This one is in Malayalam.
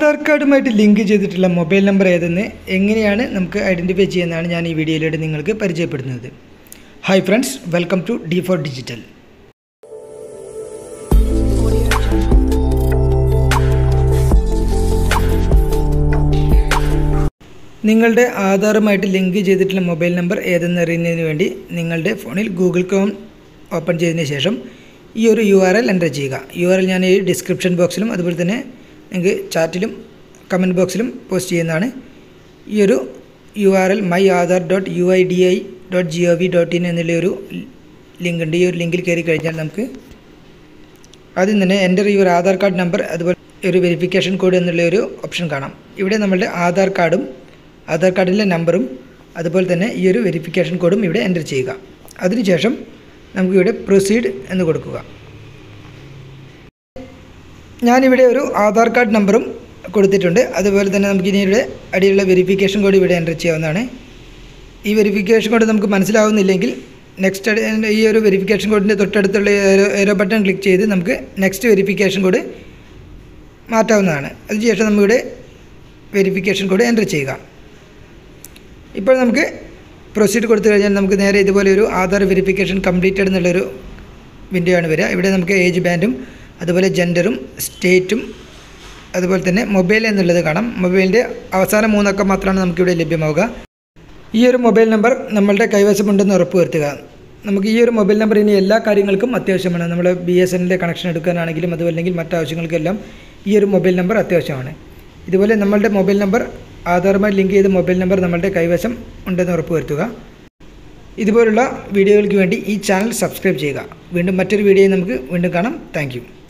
ആധാർ കാർഡുമായിട്ട് ലിങ്ക് ചെയ്തിട്ടുള്ള മൊബൈൽ നമ്പർ ഏതെന്ന് എങ്ങനെയാണ് നമുക്ക് ഐഡൻറ്റിഫൈ ചെയ്യുന്നതാണ് ഞാൻ ഈ വീഡിയോയിലൂടെ നിങ്ങൾക്ക് പരിചയപ്പെടുന്നത് hi friends welcome to D four digital നിങ്ങളുടെ ആധാറുമായിട്ട് ലിങ്ക് ചെയ്തിട്ടുള്ള മൊബൈൽ നമ്പർ ഏതെന്ന് അറിയുന്നതിന് വേണ്ടി നിങ്ങളുടെ ഫോണിൽ ഗൂഗിൾ ക്രോം ഓപ്പൺ ചെയ്തതിന് ശേഷം ഈ ഒരു യു ആർ എൽ എൻ്റർ ചെയ്യുക യു ആർ എൽ ഞാൻ ഈ ഡിസ്ക്രിപ്ഷൻ ബോക്സിലും അതുപോലെ തന്നെ നിങ്ങൾക്ക് ചാറ്റിലും കമൻറ്റ് ബോക്സിലും പോസ്റ്റ് ചെയ്യുന്നതാണ് ഈ ഒരു U R L my Aadhaar dot U I D A I dot G O V dot in ഒരു ലിങ്ക് ഉണ്ട് ഈ ഒരു ലിങ്കിൽ കയറി കഴിഞ്ഞാൽ നമുക്ക് ആദ്യം തന്നെ enter your Aadhaar card number അതുപോലെ ഒരു വെരിഫിക്കേഷൻ കോഡ് എന്നുള്ള ഒരു ഓപ്ഷൻ കാണാം ഇവിടെ നമ്മളുടെ ആധാർ കാർഡും ആധാർ കാർഡിൻ്റെ നമ്പറും അതുപോലെ തന്നെ ഈ ഒരു വെരിഫിക്കേഷൻ കോഡും ഇവിടെ എൻ്റർ ചെയ്യുക അതിനുശേഷം നമുക്കിവിടെ പ്രൊസീഡ് എന്ന് കൊടുക്കുക ഞാനിവിടെ ഒരു ആധാർ കാർഡ് നമ്പറും കൊടുത്തിട്ടുണ്ട് അതുപോലെ തന്നെ നമുക്ക് ഇനി ഇവിടെ അടിയിലുള്ള വെരിഫിക്കേഷൻ കോഡ് ഇവിടെ എൻ്റർ ചെയ്യാവുന്നതാണ് ഈ വെരിഫിക്കേഷൻ കോഡ് നമുക്ക് മനസ്സിലാവുന്നില്ലെങ്കിൽ നെക്സ്റ്റ് ഈ ഒരു വെരിഫിക്കേഷൻ കോഡിൻ്റെ തൊട്ടടുത്തുള്ള ഏരോ ഏരോ ബട്ടൺ ക്ലിക്ക് ചെയ്ത് നമുക്ക് നെക്സ്റ്റ് വെരിഫിക്കേഷൻ കോഡ് മാറ്റാവുന്നതാണ് അതിനുശേഷം നമ്മളിവിടെ വെരിഫിക്കേഷൻ കോഡ് എൻ്റർ ചെയ്യുക ഇപ്പോൾ നമുക്ക് പ്രൊസീഡ് കൊടുത്തു കഴിഞ്ഞാൽ നമുക്ക് നേരെ ഇതുപോലെ ഒരു ആധാർ വെരിഫിക്കേഷൻ കംപ്ലീറ്റഡ് എന്നുള്ളൊരു വിൻഡോ ആണ് വരിക ഇവിടെ നമുക്ക് ഏജ് ബാൻഡും അതുപോലെ ജെൻഡറും സ്റ്റേറ്റും അതുപോലെ തന്നെ മൊബൈൽ എന്നുള്ളത് കാണാം മൊബൈലിൻ്റെ അവസാന മൂന്നക്കം മാത്രമാണ് നമുക്കിവിടെ ലഭ്യമാവുക ഈ ഒരു മൊബൈൽ നമ്പർ നമ്മളുടെ കൈവശമുണ്ടെന്ന് ഉറപ്പുവരുത്തുക നമുക്ക് ഈ ഒരു മൊബൈൽ നമ്പർ ഇനി എല്ലാ കാര്യങ്ങൾക്കും അത്യാവശ്യമാണ് നമ്മൾ ബി എസ് എന്നിൻ്റെ കണക്ഷൻ എടുക്കാനാണെങ്കിലും അതുമല്ലെങ്കിൽ മറ്റാവശ്യങ്ങൾക്കെല്ലാം ഈ ഒരു മൊബൈൽ നമ്പർ അത്യാവശ്യമാണ് ഇതുപോലെ നമ്മളുടെ മൊബൈൽ നമ്പർ ആധാറുമായി ലിങ്ക് ചെയ്ത മൊബൈൽ നമ്പർ നമ്മളുടെ കൈവശം ഉണ്ടെന്ന് ഉറപ്പുവരുത്തുക ഇതുപോലുള്ള വീഡിയോകൾക്ക് വേണ്ടി ഈ ചാനൽ സബ്സ്ക്രൈബ് ചെയ്യുക വീണ്ടും മറ്റൊരു വീഡിയോയിൽ നമുക്ക് വീണ്ടും കാണാം താങ്ക്